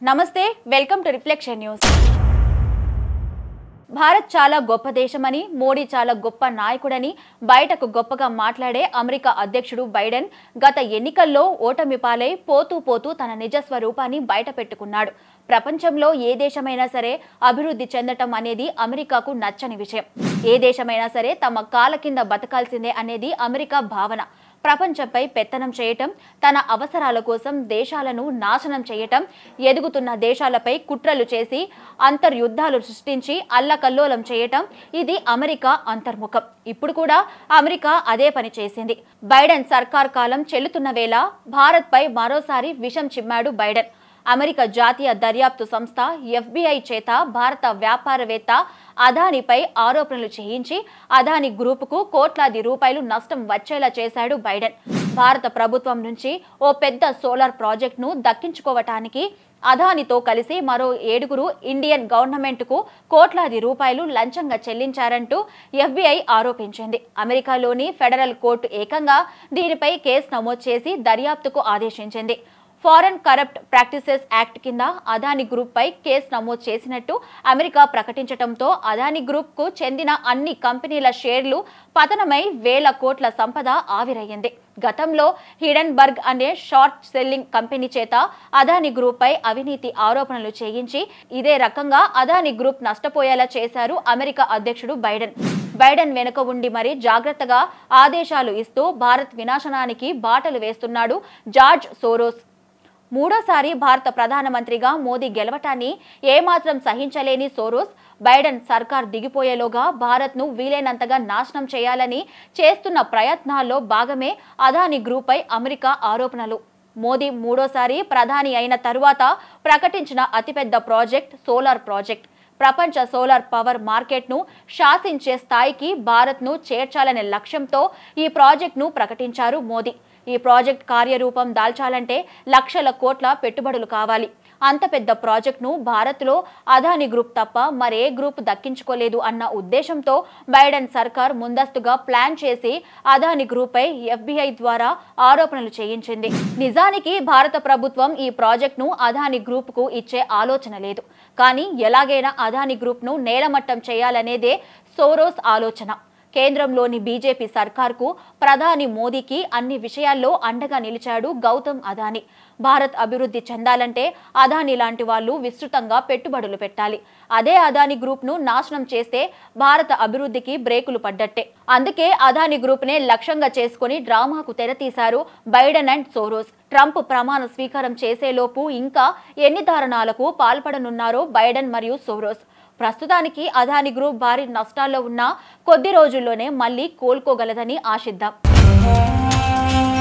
నమస్తే welcome to reflection news Bharat చాలా గొప్ప దేశమని మోడీ చాలా గొప్ప నాయకుడని బయటకు గొప్పగా మాట్లాడే అమెరికా అధ్యక్షుడు బైడెన్ గత ఎన్నికల్లో ఓటమి పాలై పోతూ పోతూ తన నిజ స్వరూపాన్ని బయట పెట్టుకున్నాడు ప్రపంచంలో ఏ దేశమైనా సరే అభివృద్ధి చెందటం అనేది అమెరికాకు నచ్చని విషయం ఏ దేశమైనా సరే తమ కాల కింద బతకాల్సిందే అనేది అమెరికా భావన ప్రపంచంపై పెత్తనం చేయటం తన అవసరాల కోసం దేశాలను నాశనం చేయటం ఎదుగుతున్న దేశాలపై కుట్రలు చేసి అంతర్యుద్ధాలు సృష్టించి అల్లకల్లోలం చేయటం ఇది అమెరికా అంతర్ముఖం ఇప్పుడు కూడా అమెరికా అదే పని చేసింది బైడెన్ సర్కార్ కాలం చెల్లుతున్న వేళ భారత్పై మరోసారి విషం చిమ్మాడు బైడెన్ అమెరికా జాతీయ దర్యాప్తు సంస్థ ఎఫ్బిఐ చేత భారత వ్యాపారవేత్త అదానిపై ఆరోపణలు చేయించి అదాని గ్రూపుకు కోట్లాది రూపాయలు నష్టం వచ్చేలా చేశాడు బైడెన్ భారత ప్రభుత్వం నుంచి ఓ పెద్ద సోలార్ ప్రాజెక్టును దక్కించుకోవటానికి అదానితో కలిసి మరో ఏడుగురు ఇండియన్ గవర్నమెంట్కు కోట్లాది రూపాయలు లంచంగా చెల్లించారంటూ ఎఫ్బిఐ ఆరోపించింది అమెరికాలోని ఫెడరల్ కోర్టు ఏకంగా దీనిపై కేసు నమోదు చేసి దర్యాప్తుకు ఆదేశించింది ఫారెన్ కరప్ట్ ప్రాక్టీసెస్ యాక్ట్ కింద అదాని గ్రూప్ పై కేసు నమోదు చేసినట్టు అమెరికా ప్రకటించడంతో అదాని గ్రూప్ కు చెందిన అన్ని కంపెనీల షేర్లు పతనమై వేల కోట్ల సంపద ఆవిరయ్యింది గతంలో హిడెన్బర్గ్ అనే షార్ట్ సెల్లింగ్ కంపెనీ చేత అదాని గ్రూప్ పై అవినీతి ఆరోపణలు చేయించి ఇదే రకంగా అదాని గ్రూప్ నష్టపోయేలా చేశారు అమెరికా అధ్యక్షుడు బైడెన్ బైడెన్ వెనుక ఉండి మరీ జాగ్రత్తగా ఆదేశాలు ఇస్తూ భారత్ వినాశనానికి బాటలు వేస్తున్నాడు జార్జ్ సోరోస్ మూడోసారి భారత ప్రధానమంత్రిగా మోదీ గెలవటాన్ని ఏమాత్రం సహించలేని సోరోస్ బైడెన్ సర్కార్ దిగిపోయేలోగా భారత్ను వీలైనంతగా నాశనం చేయాలని చేస్తున్న ప్రయత్నాల్లో భాగమే అదాని గ్రూప్పై అమెరికా ఆరోపణలు మోదీ మూడోసారి ప్రధాని అయిన తరువాత ప్రకటించిన అతిపెద్ద ప్రాజెక్ట్ సోలార్ ప్రాజెక్ట్ ప్రపంచ సోలార్ పవర్ మార్కెట్ను శాసించే స్థాయికి భారత్ను చేర్చాలనే లక్ష్యంతో ఈ ప్రాజెక్టును ప్రకటించారు మోదీ ఈ ప్రాజెక్ట్ కార్యరూపం దాల్చాలంటే లక్షల కోట్ల పెట్టుబడులు కావాలి అంత పెద్ద ప్రాజెక్టును భారత్లో అదాని గ్రూప్ తప్ప మరే గ్రూప్ దక్కించుకోలేదు అన్న ఉద్దేశంతో బైడెన్ సర్కార్ ముందస్తుగా ప్లాన్ చేసి అదాని గ్రూప్పై ఎఫ్బిఐ ద్వారా ఆరోపణలు చేయించింది నిజానికి భారత ప్రభుత్వం ఈ ప్రాజెక్టును అదాని గ్రూప్కు ఇచ్చే ఆలోచన లేదు కానీ ఎలాగైనా అదాని గ్రూప్ను నేలమట్టం చేయాలనేదే సోరోస్ ఆలోచన కేంద్రంలోని బీజేపీ సర్కార్కు ప్రధాని మోదీకి అన్ని విషయాల్లో అండగా నిలిచాడు గౌతమ్ అదాని భారత్ అభివృద్ధి చెందాలంటే అదాని లాంటి వాళ్ళు విస్తృతంగా పెట్టుబడులు పెట్టాలి అదే అదాని గ్రూప్ను నాశనం చేస్తే భారత అభివృద్ధికి బ్రేకులు పడ్డట్టే అందుకే అదాని గ్రూప్నే లక్ష్యంగా చేసుకుని డ్రామాకు తెరతీశారు బైడెన్ అండ్ సోరోస్ ట్రంప్ ప్రమాణ స్వీకారం చేసేలోపు ఇంకా ఎన్ని దారుణాలకు పాల్పడనున్నారో బైడెన్ మరియు సోరోస్ ప్రస్తుతానికి అదాని గ్రూప్ భారీ నష్టాల్లో ఉన్న కొద్ది రోజుల్లోనే మళ్ళీ కోలుకోగలదని ఆశిద్దాం